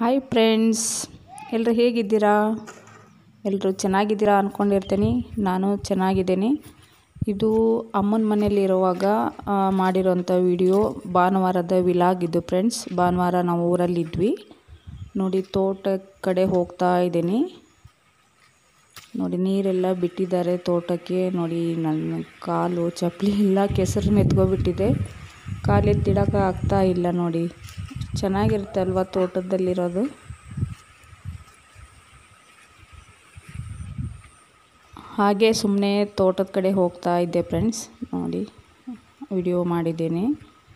hi friends ಎಲ್ಲರೂ ಹೇಗಿದ್ದೀರಾ ಎಲ್ಲರೂ ಚೆನ್ನಾಗಿದ್ದೀರಾ ಅಂದ್ಕೊಂಡಿರ್ತೀನಿ ನಾನು ಚೆನ್ನಾಗಿದ್ದೀನಿ ಇದು ಅಮ್ಮನ ಮನೇಲಿರುವಾಗ ಆ, ಮಾಡಿರೋಂಥ ವಿಡಿಯೋ ಭಾನುವಾರದ ವಿಲಾಗ್ ಇದು ಫ್ರೆಂಡ್ಸ್ ಭಾನುವಾರ ನಾವು ಊರಲ್ಲಿದ್ವಿ ನೋಡಿ ತೋಟ ಕಡೆ ಹೋಗ್ತಾ ಇದ್ದೀನಿ ನೋಡಿ ನೀರೆಲ್ಲ ಬಿಟ್ಟಿದ್ದಾರೆ ತೋಟಕ್ಕೆ ನೋಡಿ ನನ್ನ ಕಾಲು ಚಪ್ಪಲಿ ಎಲ್ಲ ಕೆಸರು ಮೆತ್ಕೊಬಿಟ್ಟಿದೆ ಕಾಲು ಎತ್ತಿಡೋಕೆ ಆಗ್ತಾ ಇಲ್ಲ ನೋಡಿ ಚೆನ್ನಾಗಿರುತ್ತೆ ಅಲ್ವಾ ತೋಟದಲ್ಲಿರೋದು ಹಾಗೆ ಸುಮ್ಮನೆ ತೋಟದ ಕಡೆ ಹೋಗ್ತಾ ಇದ್ದೆ ಫ್ರೆಂಡ್ಸ್ ನೋಡಿ ವಿಡಿಯೋ ಮಾಡಿದ್ದೀನಿ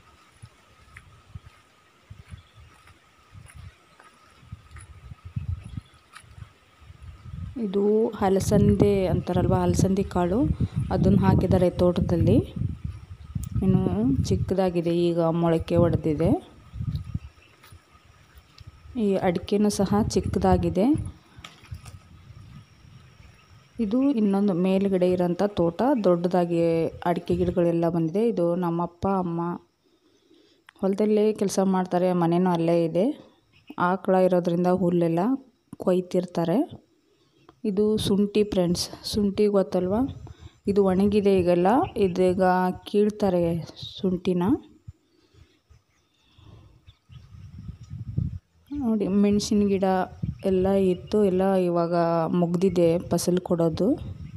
ಇದು ಹಲಸಂದೆ ಅಂತಾರಲ್ವ ಹಲಸಂದೆ ಕಾಳು ಅದನ್ನು ಹಾಕಿದ್ದಾರೆ ತೋಟದಲ್ಲಿ ಇನ್ನು ಚಿಕ್ಕದಾಗಿದೆ ಈಗ ಮೊಳಕೆ ಹೊಡೆದಿದೆ ಈ ಅಡಿಕೆನೂ ಸಹ ಚಿಕ್ಕದಾಗಿದೆ ಇದು ಇನ್ನೊಂದು ಮೇಲುಗಡೆ ಇರೋಂಥ ತೋಟ ದೊಡ್ಡದಾಗಿ ಅಡಿಕೆ ಗಿಡಗಳೆಲ್ಲ ಬಂದಿದೆ ಇದು ನಮ್ಮಪ್ಪ ಅಮ್ಮ ಹೊಲದಲ್ಲೇ ಕೆಲಸ ಮಾಡ್ತಾರೆ ಮನೆಯೂ ಅಲ್ಲೇ ಇದೆ ಆಕಳ ಇರೋದ್ರಿಂದ ಹುಲ್ಲೆಲ್ಲ ಕೊಯ್ತಿರ್ತಾರೆ ಇದು ಶುಂಠಿ ಫ್ರೆಂಡ್ಸ್ ಶುಂಠಿ ಗೊತ್ತಲ್ವ ಇದು ಒಣಗಿದೆ ಈಗೆಲ್ಲ ಇದೀಗ ಕೀಳ್ತಾರೆ ಶುಂಠಿನ ನೋಡಿ ಮೆಣಸಿನ ಗಿಡ ಎಲ್ಲ ಇತ್ತು ಎಲ್ಲ ಇವಾಗ ಮುಗ್ದಿದೆ ಫಸಲು ಕೊಡೋದು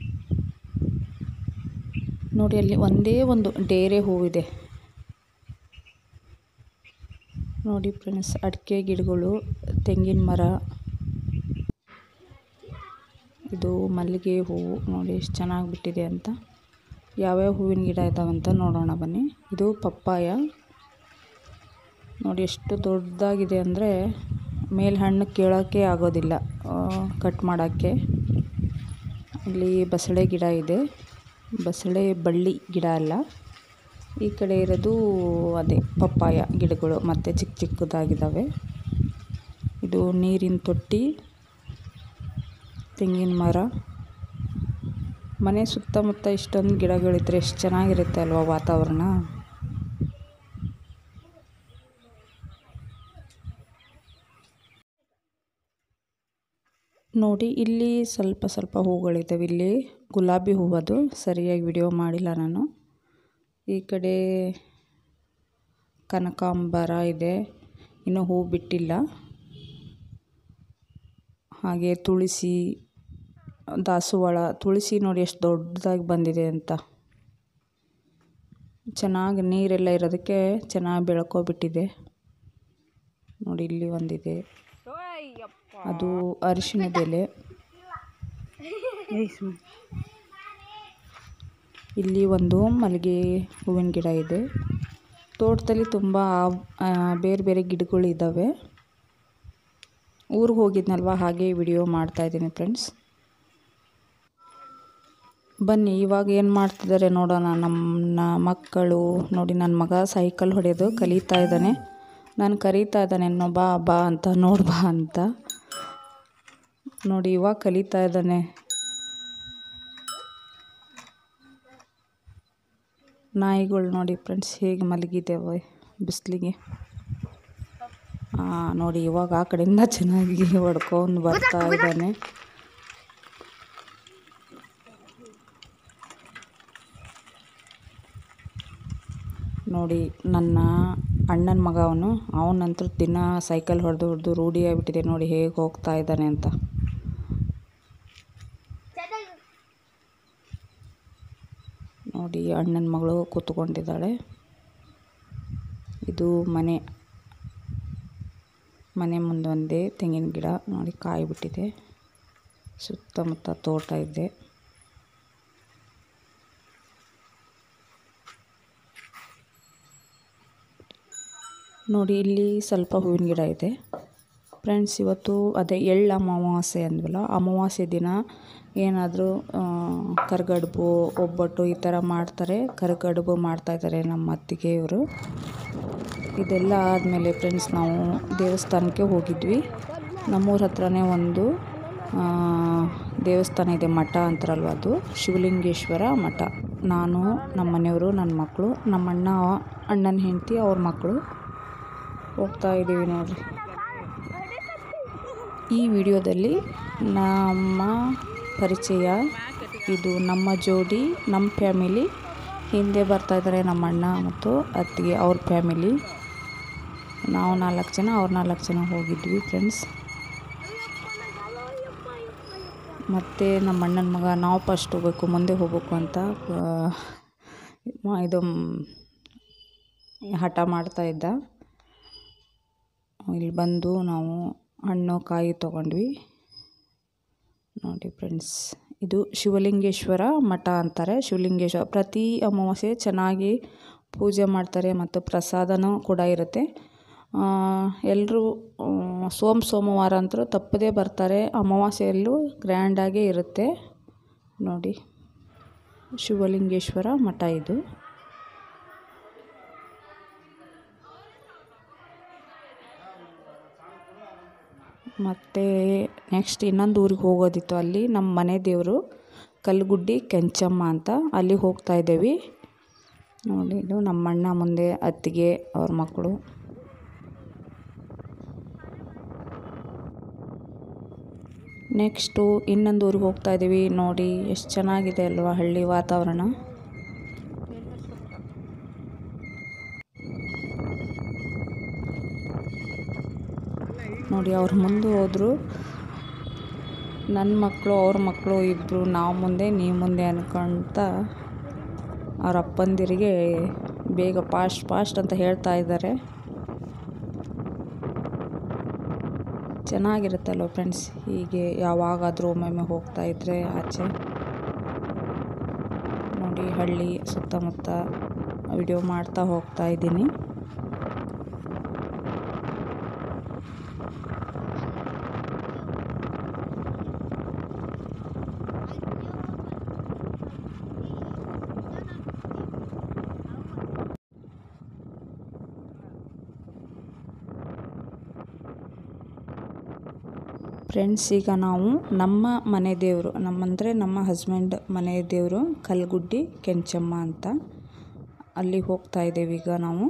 ನೋಡಿ ಅಲ್ಲಿ ಒಂದೇ ಒಂದು ಡೇರೆ ಹೂವಿದೆ ನೋಡಿ ಫ್ರೆಂಡ್ಸ್ ಅಡಿಕೆ ಗಿಡಗಳು ತೆಂಗಿನ ಮರ ಇದು ಮಲ್ಲಿಗೆ ಹೂವು ನೋಡಿ ಎಷ್ಟು ಚೆನ್ನಾಗಿ ಬಿಟ್ಟಿದೆ ಅಂತ ಯಾವ್ಯಾವ ಹೂವಿನ ಗಿಡ ಇದ್ದಾವಂತ ನೋಡೋಣ ಬನ್ನಿ ಇದು ಪಪ್ಪಾಯ ನೋಡಿ ಎಷ್ಟು ದೊಡ್ಡದಾಗಿದೆ ಅಂದರೆ ಮೇಲೆ ಹಣ್ಣು ಕೀಳೋಕ್ಕೆ ಆಗೋದಿಲ್ಲ ಕಟ್ ಮಾಡೋಕ್ಕೆ ಇಲ್ಲಿ ಬಸಳೆ ಗಿಡ ಇದೆ ಬಸಳೆ ಬಳ್ಳಿ ಗಿಡ ಅಲ್ಲ ಈ ಕಡೆ ಇರೋದು ಅದೇ ಪಪ್ಪಾಯ ಗಿಡಗಳು ಮತ್ತು ಚಿಕ್ಕ ಚಿಕ್ಕದಾಗಿದ್ದಾವೆ ಇದು ನೀರಿನ ತೊಟ್ಟಿ ತೆಂಗಿನ ಮರ ಮನೆ ಸುತ್ತಮುತ್ತ ಇಷ್ಟೊಂದು ಗಿಡಗಳಿದ್ರೆ ಎಷ್ಟು ಚೆನ್ನಾಗಿರುತ್ತೆ ಅಲ್ವಾ ವಾತಾವರಣ ನೋಡಿ ಇಲ್ಲಿ ಸ್ವಲ್ಪ ಸ್ವಲ್ಪ ಹೂಗಳಿದ್ದಾವೆ ಇಲ್ಲಿ ಗುಲಾಬಿ ಹೂವು ಅದು ಸರಿಯಾಗಿ ವಿಡಿಯೋ ಮಾಡಿಲ್ಲ ನಾನು ಈ ಕಡೆ ಕನಕಾಂಬರ ಇದೆ ಇನ್ನೂ ಹೂ ಬಿಟ್ಟಿಲ್ಲ ಹಾಗೆ ತುಳಸಿ ದಾಸವಾಳ ತುಳಸಿ ನೋಡಿ ಎಷ್ಟು ದೊಡ್ಡದಾಗಿ ಬಂದಿದೆ ಅಂತ ಚೆನ್ನಾಗಿ ನೀರೆಲ್ಲ ಇರೋದಕ್ಕೆ ಚೆನ್ನಾಗಿ ಬೆಳ್ಕೊಬಿಟ್ಟಿದೆ ನೋಡಿ ಇಲ್ಲಿ ಒಂದಿದೆ ಅದು ಅರಿಶಿಣದ ಎಲೆ ಇಲ್ಲಿ ಒಂದು ಮಲ್ಲಿಗೆ ಹೂವಿನ ಗಿಡ ಇದೆ ತೋಟದಲ್ಲಿ ತುಂಬ ಬೇರೆ ಬೇರೆ ಗಿಡಗಳು ಇದ್ದಾವೆ ಊರಿಗೆ ಹೋಗಿದ್ನಲ್ವ ಹಾಗೆ ವಿಡಿಯೋ ಮಾಡ್ತಾಯಿದ್ದೀನಿ ಫ್ರೆಂಡ್ಸ್ ಬನ್ನಿ ಇವಾಗ ಏನು ಮಾಡ್ತಿದ್ದಾರೆ ನೋಡೋಣ ನಮ್ಮ ಮಕ್ಕಳು ನೋಡಿ ನನ್ನ ಮಗ ಸೈಕಲ್ ಹೊಡೆಯೋದು ಕಲಿತಾ ಇದ್ದಾನೆ ನಾನು ಕರೀತಾ ಇದ್ದಾನೆ ಇನ್ನೂ ಬಾ ಬಾ ಅಂತ ನೋಡು ಬಾ ಅಂತ ನೋಡಿ ಇವಾಗ ಕಲಿತಾ ಇದ್ದಾನೆ ನಾಯಿಗಳು ನೋಡಿ ಫ್ರೆಂಡ್ಸ್ ಹೇಗೆ ಮಲಗಿದ್ದೇವೆ ಬಿಸಿಲಿಗೆ ಹಾಂ ನೋಡಿ ಇವಾಗ ಆ ಕಡೆಯಿಂದ ಚೆನ್ನಾಗಿ ಹೊಡ್ಕೊಂಡು ಬರ್ತಾ ಇದ್ದಾನೆ ನೋಡಿ ನನ್ನ ಅಣ್ಣನ ಮಗ ಅವನು ಅವನಂತೂ ದಿನ ಸೈಕಲ್ ಹೊಡೆದು ಹೊಡೆದು ರೂಢಿ ಆಗಿಬಿಟ್ಟಿದೆ ನೋಡಿ ಹೇಗೆ ಹೋಗ್ತಾ ಇದ್ದಾನೆ ಅಂತ ನೋಡಿ ಅಣ್ಣನ ಮಗಳು ಕೂತ್ಕೊಂಡಿದ್ದಾಳೆ ಇದು ಮನೆ ಮನೆ ಮುಂದೆ ಒಂದೇ ತೆಂಗಿನ ಗಿಡ ನೋಡಿ ಕಾಯಿ ಬಿಟ್ಟಿದೆ ಸುತ್ತಮುತ್ತ ತೋಟ ಇದೆ ನೋಡಿ ಇಲ್ಲಿ ಸ್ವಲ್ಪ ಹೂವಿನ ಗಿಡ ಇದೆ ಫ್ರೆಂಡ್ಸ್ ಇವತ್ತು ಅದೇ ಎಳ್ಳು ಅಮಾವಾಸ್ಯೆ ಅಂದ್ವಲ್ಲ ಅಮಾವಾಸ್ಯೆ ದಿನ ಏನಾದರೂ ಕರ್ಗಡುಬು ಒಬ್ಬಟ್ಟು ಈ ಥರ ಮಾಡ್ತಾರೆ ಕರ್ಗಡುಬು ಮಾಡ್ತಾಯಿದ್ದಾರೆ ನಮ್ಮ ಅತ್ತಿಗೆಯವರು ಇದೆಲ್ಲ ಆದಮೇಲೆ ಫ್ರೆಂಡ್ಸ್ ನಾವು ದೇವಸ್ಥಾನಕ್ಕೆ ಹೋಗಿದ್ವಿ ನಮ್ಮೂರ ಹತ್ರನೇ ಒಂದು ದೇವಸ್ಥಾನ ಇದೆ ಮಠ ಅಂತಾರಲ್ವ ಅದು ಶಿವಲಿಂಗೇಶ್ವರ ಮಠ ನಾನು ನಮ್ಮ ಮನೆಯವರು ನನ್ನ ಮಕ್ಕಳು ನಮ್ಮ ಅಣ್ಣ ಅಣ್ಣನ ಹೆಂಡತಿ ಅವ್ರ ಮಕ್ಕಳು ಹೋಗ್ತಾ ಇದ್ದೀವಿ ನೋಡಿರಿ ಈ ವಿಡಿಯೋದಲ್ಲಿ ನಮ್ಮ ಪರಿಚಯ ಇದು ನಮ್ಮ ಜೋಡಿ ನಮ್ಮ ಫ್ಯಾಮಿಲಿ ಹಿಂದೆ ಬರ್ತಾ ಇದ್ದಾರೆ ನಮ್ಮ ಅಣ್ಣ ಮತ್ತು ಅತ್ತಿಗೆ ಅವ್ರ ಫ್ಯಾಮಿಲಿ ನಾವು ನಾಲ್ಕು ಜನ ಅವ್ರು ನಾಲ್ಕು ಜನ ಹೋಗಿದ್ವಿ ಫ್ರೆಂಡ್ಸ್ ಮತ್ತು ನಮ್ಮ ಅಣ್ಣನ ಮಗ ನಾವು ಫಸ್ಟ್ ಹೋಗ್ಬೇಕು ಮುಂದೆ ಹೋಗ್ಬೇಕು ಅಂತ ಆ, ಇದು ಮ್, ಹಠ ಮಾಡ್ತಾ ಇದ್ದ ಇಲ್ಲಿ ಬಂದು ನಾವು ಹಣ್ಣು ಕಾಯಿ ತೊಗೊಂಡ್ವಿ ನೋಡಿ ಫ್ರೆಂಡ್ಸ್ ಇದು ಶಿವಲಿಂಗೇಶ್ವರ ಮಠ ಅಂತಾರೆ ಶಿವಲಿಂಗೇಶ್ವರ ಪ್ರತಿ ಅಮಾವಾಸ್ಯೆ ಚೆನ್ನಾಗಿ ಪೂಜೆ ಮಾಡ್ತಾರೆ ಮತ್ತು ಪ್ರಸಾದನೂ ಕೂಡ ಇರುತ್ತೆ ಎಲ್ಲರೂ ಸೋಮ ಸೋಮವಾರ ಅಂತೂ ತಪ್ಪದೇ ಬರ್ತಾರೆ ಅಮಾವಾಸ್ಯೆಯಲ್ಲೂ ಗ್ರ್ಯಾಂಡಾಗೇ ಇರುತ್ತೆ ನೋಡಿ ಶಿವಲಿಂಗೇಶ್ವರ ಮಠ ಇದು ಮತ್ತು ನೆಕ್ಸ್ಟ್ ಇನ್ನೊಂದು ಊರಿಗೆ ಹೋಗೋದಿತ್ತು ಅಲ್ಲಿ ನಮ್ಮ ಮನೆ ದೇವರು ಕಲ್ಗುಡ್ಡಿ ಕೆಂಚಮ್ಮ ಅಂತ ಅಲ್ಲಿ ಹೋಗ್ತಾ ಇದ್ದೇವೆ ನೋಡಿ ಇದು ನಮ್ಮ ಅಣ್ಣ ಮುಂದೆ ಅತ್ತಿಗೆ ಅವ್ರ ಮಕ್ಕಳು ನೆಕ್ಸ್ಟು ಇನ್ನೊಂದು ಊರಿಗೆ ಹೋಗ್ತಾ ಇದ್ದೀವಿ ನೋಡಿ ಎಷ್ಟು ಚೆನ್ನಾಗಿದೆ ಅಲ್ವಾ ಹಳ್ಳಿ ವಾತಾವರಣ ನೋಡಿ ಅವ್ರ ಮುಂದೆ ಹೋದರು ನನ್ನ ಮಕ್ಕಳು ಅವ್ರ ಮಕ್ಕಳು ಇಬ್ಬರು ನಾವು ಮುಂದೆ ನೀವು ಮುಂದೆ ಅನ್ಕೊಂತ ಅವ್ರ ಅಪ್ಪಂದಿರಿಗೆ ಬೇಗ ಫಾಸ್ಟ್ ಫಾಸ್ಟ್ ಅಂತ ಹೇಳ್ತಾ ಇದ್ದಾರೆ ಚೆನ್ನಾಗಿರುತ್ತಲ್ವ ಫ್ರೆಂಡ್ಸ್ ಹೀಗೆ ಯಾವಾಗಾದರೂ ಒಮ್ಮೊಮ್ಮೆ ಹೋಗ್ತಾ ಇದ್ದರೆ ಆಚೆ ನೋಡಿ ಹಳ್ಳಿ ಸುತ್ತಮುತ್ತ ವಿಡಿಯೋ ಮಾಡ್ತಾ ಹೋಗ್ತಾ ಇದ್ದೀನಿ ಫ್ರೆಂಡ್ಸ್ ಈಗ ನಾವು ನಮ್ಮ ಮನೆ ದೇವರು ನಮ್ಮಂದರೆ ನಮ್ಮ ಹಸ್ಬೆಂಡ್ ಮನೆ ದೇವರು ಕಲ್ಗುಡ್ಡಿ ಕೆಂಚಮ್ಮ ಅಂತ ಅಲ್ಲಿ ಹೋಗ್ತಾ ಇದ್ದೇವೆ ಈಗ ನಾವು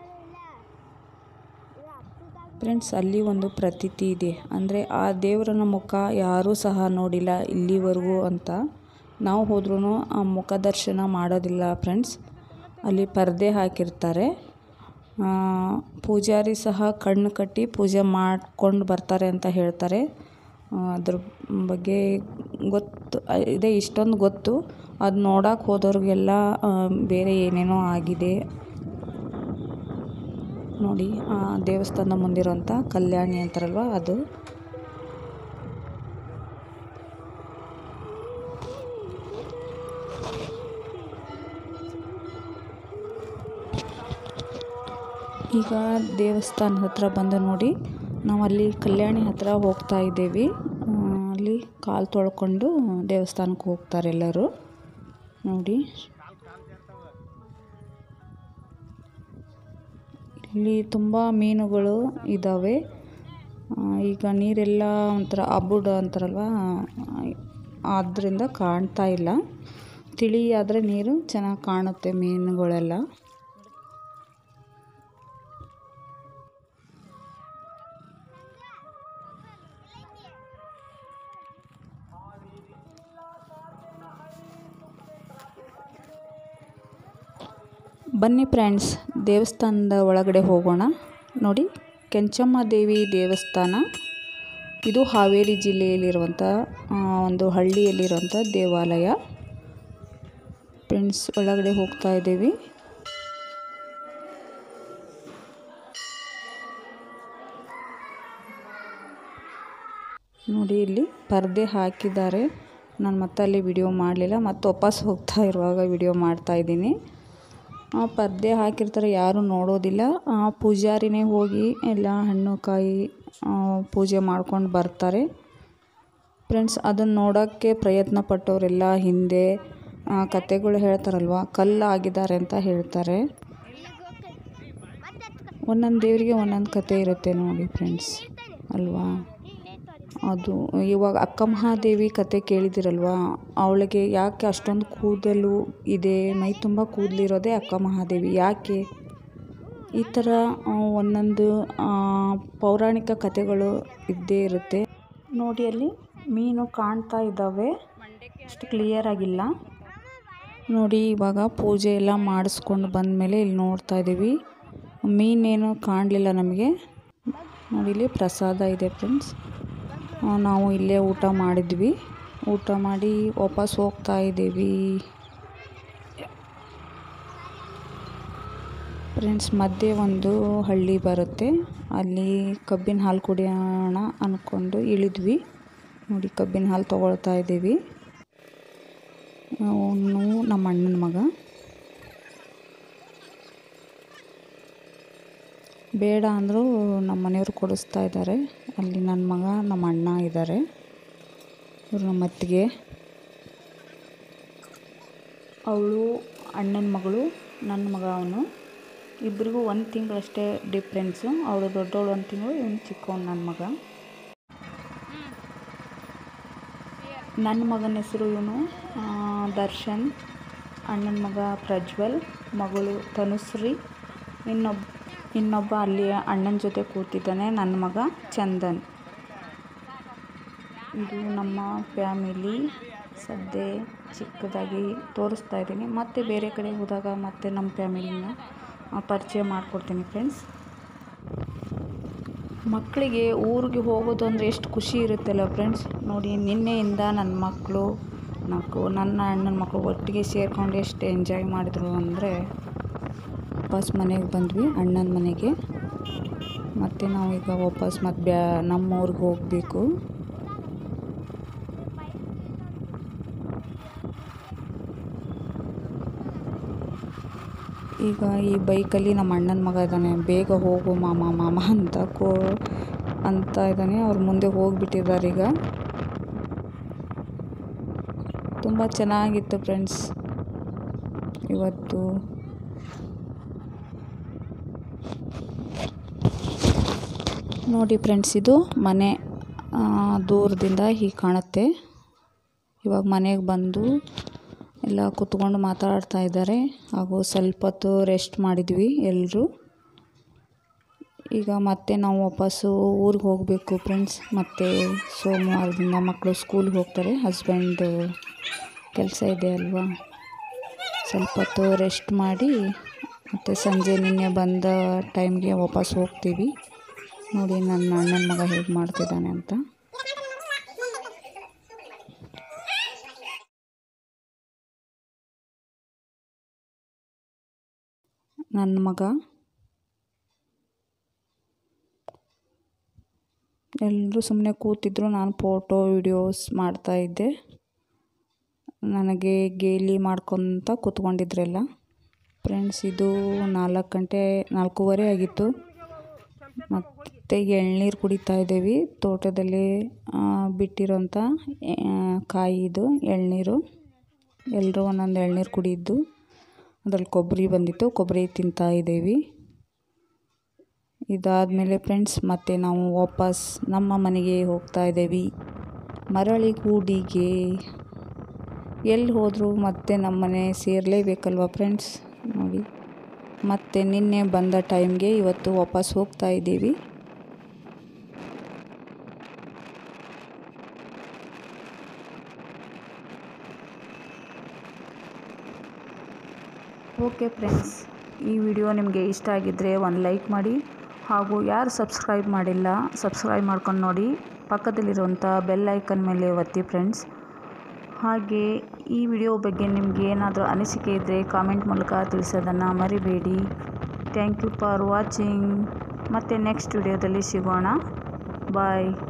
ಫ್ರೆಂಡ್ಸ್ ಅಲ್ಲಿ ಒಂದು ಪ್ರತೀತಿ ಇದೆ ಅಂದರೆ ಆ ದೇವರನ ಮುಖ ಯಾರೂ ಸಹ ನೋಡಿಲ್ಲ ಇಲ್ಲಿವರೆಗೂ ಅಂತ ನಾವು ಹೋದ್ರೂ ಆ ಮುಖ ದರ್ಶನ ಮಾಡೋದಿಲ್ಲ ಫ್ರೆಂಡ್ಸ್ ಅಲ್ಲಿ ಪರ್ದೆ ಹಾಕಿರ್ತಾರೆ ಆ, ಪೂಜಾರಿ ಸಹ ಕಣ್ಣು ಕಟ್ಟಿ ಪೂಜೆ ಮಾಡ್ಕೊಂಡು ಬರ್ತಾರೆ ಅಂತ ಹೇಳ್ತಾರೆ ಆ, ಅದ್ರ ಬಗ್ಗೆ ಗೊತ್ತು ಇದೆ ಇಷ್ಟೊಂದು ಗೊತ್ತು ಅದು ನೋಡಕ್ಕೆ ಹೋದವ್ರಿಗೆಲ್ಲ ಆ, ಬೇರೆ ಏನೇನೋ ಆಗಿದೆ ನೋಡಿ ಆ ದೇವಸ್ಥಾನದ ಮುಂದಿರೋಂಥ ಕಲ್ಯಾಣಿ ಅಂತಾರಲ್ವ ಅದು ಈಗ ದೇವಸ್ಥಾನದ ಹತ್ರ ಬಂದು ನೋಡಿ ನಾವು ಅಲ್ಲಿ ಕಲ್ಯಾಣಿ ಹತ್ರ ಹೋಗ್ತಾ ಇದ್ದೇವೆ ಆ, ಅಲ್ಲಿ ಕಾಲು ತೊಳ್ಕೊಂಡು ದೇವಸ್ಥಾನಕ್ಕೆ ಹೋಗ್ತಾರೆ ಎಲ್ಲರೂ ನೋಡಿ ಇಲ್ಲಿ ತುಂಬ ಮೀನುಗಳು ಇದ್ದಾವೆ ಆ, ಈಗ ನೀರೆಲ್ಲ ಒಂಥರ ಅಬುಡ್ ಅಂತಾರಲ್ವ ಆದ್ದರಿಂದ ಕಾಣ್ತಾ ಇಲ್ಲ ತಿಳಿ ಆದರೆ ನೀರು ಚೆನ್ನಾಗಿ ಕಾಣುತ್ತೆ ಮೀನುಗಳೆಲ್ಲ ಬನ್ನಿ ಫ್ರೆಂಡ್ಸ್ ದೇವಸ್ಥಾನದ ಒಳಗಡೆ ಹೋಗೋಣ ನೋಡಿ ಕೆಂಚಮ್ಮ ದೇವಿ ದೇವಸ್ಥಾನ ಇದು ಹಾವೇರಿ ಜಿಲ್ಲೆಯಲ್ಲಿರುವಂಥ ಆ, ಒಂದು ಹಳ್ಳಿಯಲ್ಲಿರುವಂಥ ದೇವಾಲಯ ಫ್ರೆಂಡ್ಸ್ ಒಳಗಡೆ ಹೋಗ್ತಾ ಇದ್ದೀವಿ ನೋಡಿ ಇಲ್ಲಿ ಪರ್ದೆ ಹಾಕಿದ್ದಾರೆ ನಾನು ಮತ್ತೆ ಅಲ್ಲಿ ವಿಡಿಯೋ ಮಾಡಲಿಲ್ಲ ಮತ್ತು ವಾಪಸ್ ಹೋಗ್ತಾ ಇರುವಾಗ ವಿಡಿಯೋ ಮಾಡ್ತಾ ಇದ್ದೀನಿ ಆ ಪರ್ದೆ ಹಾಕಿರ್ತಾರೆ ಯಾರೂ ನೋಡೋದಿಲ್ಲ ಆ ಪೂಜಾರಿನೇ ಹೋಗಿ ಎಲ್ಲ ಹಣ್ಣು ಕಾಯಿ ಆ, ಪೂಜೆ ಮಾಡ್ಕೊಂಡು ಬರ್ತಾರೆ ಫ್ರೆಂಡ್ಸ್ ಅದನ್ನು ನೋಡೋಕ್ಕೆ ಪ್ರಯತ್ನ ಪಟ್ಟವರೆಲ್ಲ ಹಿಂದೆ ಆ, ಕತೆಗಳು ಹೇಳ್ತಾರಲ್ವ ಕಲ್ಲು ಆಗಿದ್ದಾರೆ ಅಂತ ಹೇಳ್ತಾರೆ ಒಂದೊಂದು ದೇವರಿಗೆ ಒಂದೊಂದು ಕತೆ ಇರುತ್ತೆ ನೋಡಿ ಫ್ರೆಂಡ್ಸ್ ಅಲ್ವಾ ಅದು ಇವಾಗ ಅಕ್ಕ ಮಹಾದೇವಿ ಕತೆ ಕೇಳಿದಿರಲ್ವಾ ಅವಳಿಗೆ ಯಾಕೆ ಅಷ್ಟೊಂದು ಕೂದಲು ಇದೆ ಮೈ ತುಂಬ ಕೂದಲಿರೋದೇ ಅಕ್ಕ ಮಹಾದೇವಿ ಯಾಕೆ ಈ ಥರ ಆ, ಒಂದೊಂದು ಆ, ಪೌರಾಣಿಕ ಕಥೆಗಳು ಇದ್ದೇ ಇರುತ್ತೆ ನೋಡಿ ಅಲ್ಲಿ ಮೀನು ಕಾಣ್ತಾ ಇದ್ದಾವೆ ಅಷ್ಟು ಕ್ಲಿಯರ್ ಆಗಿಲ್ಲ ನೋಡಿ ಇವಾಗ ಪೂಜೆ ಎಲ್ಲ ಮಾಡಿಸ್ಕೊಂಡು ಬಂದಮೇಲೆ ಇಲ್ಲಿ ನೋಡ್ತಾ ಇದ್ದೀವಿ ಮೀನೇನು ಕಾಣಲಿಲ್ಲ ನಮಗೆ ನೋಡಿ ಇಲ್ಲಿ ಪ್ರಸಾದ ಇದೆ ಫ್ರೆಂಡ್ಸ್ ನಾವು ಇಲ್ಲೇ ಊಟ ಮಾಡಿದ್ವಿ ಊಟ ಮಾಡಿ ವಾಪಸ್ ಹೋಗ್ತಾ ಇದ್ದೀವಿ ಫ್ರೆಂಡ್ಸ್ ಮಧ್ಯೆ ಒಂದು ಹಳ್ಳಿ ಬರುತ್ತೆ ಅಲ್ಲಿ ಕಬ್ಬಿನ ಹಾಲು ಕುಡಿಯೋಣ ಅಂದ್ಕೊಂಡು ಇಳಿದ್ವಿ ನೋಡಿ ಕಬ್ಬಿನ ಹಾಲು ತೊಗೊಳ್ತಾ ಇದ್ದೀವಿ ಅವನು ನಮ್ಮ ಅಣ್ಣನ ಮಗ ಬೇಡ ಅಂದರೂ ನಮ್ಮ ಮನೆಯವರು ಕೊಡಿಸ್ತಾ ಇದ್ದಾರೆ ಅಲ್ಲಿ ನನ್ನ ಮಗ ನಮ್ಮ ಅಣ್ಣ ಇದ್ದಾರೆ ಇವರು ನಮ್ಮ ಅತ್ತಿಗೆ ಅವಳು ಅಣ್ಣನ ಮಗಳು ನನ್ನ ಮಗ ಅವನು ಇಬ್ಬರಿಗೂ ಒಂದು ತಿಂಗಳಷ್ಟೇ ಡಿಫ್ರೆನ್ಸು ಅವಳು ದೊಡ್ಡವಳು ಒಂದು ತಿಂಗಳು ಇವನು ಚಿಕ್ಕವನು ನನ್ನ ಮಗ ನನ್ನ ಮಗನ ಹೆಸರು ಇವನು ದರ್ಶನ್ ಅಣ್ಣನ ಮಗ ಪ್ರಜ್ವಲ್ ಮಗಳು ತನುಶ್ರೀ ಇನ್ನೊಬ್ಬ ಇನ್ನೊಬ್ಬ ಅಲ್ಲಿ ಅಣ್ಣನ ಜೊತೆ ಕೂತಿದ್ದಾನೆ ನನ್ನ ಮಗ ಚಂದನ್ ಇದು ನಮ್ಮ ಫ್ಯಾಮಿಲಿ ಸದ್ಯ ಚಿಕ್ಕದಾಗಿ ತೋರಿಸ್ತಾ ಇದ್ದೀನಿ ಮತ್ತೆ ಬೇರೆ ಕಡೆ ಹೋದಾಗ ಮತ್ತೆ ನಮ್ಮ ಫ್ಯಾಮಿಲಿನ ಪರಿಚಯ ಮಾಡಿಕೊಡ್ತೀನಿ ಫ್ರೆಂಡ್ಸ್ ಮಕ್ಕಳಿಗೆ ಊರಿಗೆ ಹೋಗೋದು ಅಂದರೆ ಎಷ್ಟು ಖುಷಿ ಇರುತ್ತಲ್ಲ ಫ್ರೆಂಡ್ಸ್ ನೋಡಿ ನಿನ್ನೆಯಿಂದ ನನ್ನ ಮಕ್ಕಳು ನಾಲ್ಕು ನನ್ನ ಅಣ್ಣನ ಮಕ್ಕಳು ಒಟ್ಟಿಗೆ ಸೇರ್ಕೊಂಡು ಎಷ್ಟು ಎಂಜಾಯ್ ಮಾಡಿದ್ರು ಅಂದರೆ ವಾಪಸ್ ಮನೆಗೆ ಬಂದ್ವಿ ಅಣ್ಣನ ಮನೆಗೆ ಮತ್ತು ನಾವು ಈಗ ವಾಪಸ್ ಮತ್ತು ಬ್ಯಾ ನಮ್ಮ ಊರಿಗೆ ಹೋಗಬೇಕು ಈಗ ಈ ಬೈಕಲ್ಲಿ ನಮ್ಮ ಅಣ್ಣನ ಮಗ ಇದ್ದಾನೆ ಬೇಗ ಹೋಗು ಮಾಮ ಮಾಮ ಅಂತ ಕೋ ಅಂತ ಇದ್ದಾನೆ ಅವ್ರು ಮುಂದೆ ಹೋಗಿಬಿಟ್ಟಿದ್ದಾರೆ ಈಗ ತುಂಬ ಚೆನ್ನಾಗಿತ್ತು ಫ್ರೆಂಡ್ಸ್ ಇವತ್ತು ನೋಡಿ ಫ್ರೆಂಡ್ಸ್ ಇದು ಮನೆ ದೂರದಿಂದ ಹೀಗೆ ಕಾಣುತ್ತೆ ಇವಾಗ ಮನೆಗೆ ಬಂದು ಎಲ್ಲ ಕೂತ್ಕೊಂಡು ಮಾತಾಡ್ತಾ ಇದ್ದಾರೆ ಹಾಗೂ ಸ್ವಲ್ಪ ಹೊತ್ತು ರೆಸ್ಟ್ ಮಾಡಿದ್ವಿ ಎಲ್ಲರೂ ಈಗ ಮತ್ತೆ ನಾವು ವಾಪಸ್ಸು ಊರಿಗೆ ಹೋಗಬೇಕು ಫ್ರೆಂಡ್ಸ್ ಮತ್ತು ಸೋಮವಾರದಿಂದ ಮಕ್ಕಳು ಸ್ಕೂಲ್ಗೆ ಹೋಗ್ತಾರೆ ಹಸ್ಬೆಂಡ್ ಕೆಲಸ ಇದೆ ಅಲ್ವಾ ಸ್ವಲ್ಪ ಹೊತ್ತು ರೆಸ್ಟ್ ಮಾಡಿ ಮತ್ತು ಸಂಜೆ ನಿನ್ನೆ ಬಂದ ಟೈಮ್ಗೆ ವಾಪಸ್ ಹೋಗ್ತೀವಿ ನೋಡಿ ನನ್ನ ಅಣ್ಣನ ಮಗ ಹೇಗೆ ಮಾಡ್ತಿದ್ದಾನೆ ಅಂತ ನನ್ನ ಮಗ ಎಲ್ಲರೂ ಸುಮ್ಮನೆ ಕೂತಿದ್ರು ನಾನು ಫೋಟೋ ವಿಡಿಯೋಸ್ ಮಾಡ್ತಾಯಿದ್ದೆ ನನಗೆ ಗೇಲಿ ಮಾಡ್ಕೊತ ಕೂತ್ಕೊಂಡಿದ್ರೆಲ್ಲ ಫ್ರೆಂಡ್ಸ್ ಇದು ನಾಲ್ಕು ಗಂಟೆ ನಾಲ್ಕೂವರೆ ಆಗಿತ್ತು ಮತ್ತು ಎಳ್ನೀರು ಕುಡಿತಾ ಇದ್ದೀವಿ ತೋಟದಲ್ಲಿ ಬಿಟ್ಟಿರೋಂಥ ಕಾಯಿ ಇದು ಎಳ್ನೀರು ಎಲ್ಲರೂ ಒಂದೊಂದು ಎಳ್ನೀರು ಕುಡಿದ್ದು ಅದ್ರಲ್ಲಿ ಕೊಬ್ಬರಿ ಬಂದಿತ್ತು ಕೊಬ್ಬರಿ ತಿಂತಾ ಇದ್ದೀವಿ ಇದಾದಮೇಲೆ ಫ್ರೆಂಡ್ಸ್ ಮತ್ತೆ ನಾವು ವಾಪಸ್ ನಮ್ಮ ಮನೆಗೆ ಹೋಗ್ತಾ ಇದ್ದೀವಿ ಮರಳಿಗೂಡಿಗೆ ಎಲ್ಲಿ ಹೋದರೂ ಮತ್ತೆ ನಮ್ಮ ಮನೆ ಸೇರಲೇಬೇಕಲ್ವ ಫ್ರೆಂಡ್ಸ್ ನೋಡಿ ಮತ್ತು ನಿನ್ನೆ ಬಂದ ಟೈಮ್ಗೆ ಇವತ್ತು ವಾಪಸ್ ಹೋಗ್ತಾ ಇದ್ದೀವಿ ಓಕೆ ಫ್ರೆಂಡ್ಸ್ ಈ ವಿಡಿಯೋ ನಿಮಗೆ ಇಷ್ಟ ಆಗಿದ್ದರೆ ಒಂದು ಲೈಕ್ ಮಾಡಿ ಹಾಗೂ ಯಾರು ಸಬ್ಸ್ಕ್ರೈಬ್ ಮಾಡಿಲ್ಲ ಸಬ್ಸ್ಕ್ರೈಬ್ ಮಾಡ್ಕೊಂಡು ನೋಡಿ ಪಕ್ಕದಲ್ಲಿರುವಂಥ ಬೆಲ್ ಐಕನ್ ಮೇಲೆ ಒತ್ತಿ ಫ್ರೆಂಡ್ಸ್ ಹಾಗೆ ಈ ವಿಡಿಯೋ ಬಗ್ಗೆ ನಿಮಗೆ ಏನಾದರೂ ಅನಿಸಿಕೆ ಇದ್ದರೆ ಕಾಮೆಂಟ್ ಮೂಲಕ ತಿಳಿಸೋದನ್ನು ಮರಿಬೇಡಿ ಥ್ಯಾಂಕ್ ಯು ಫಾರ್ ವಾಚಿಂಗ್ ಮತ್ತು ನೆಕ್ಸ್ಟ್ ವಿಡಿಯೋದಲ್ಲಿ ಸಿಗೋಣ ಬಾಯ್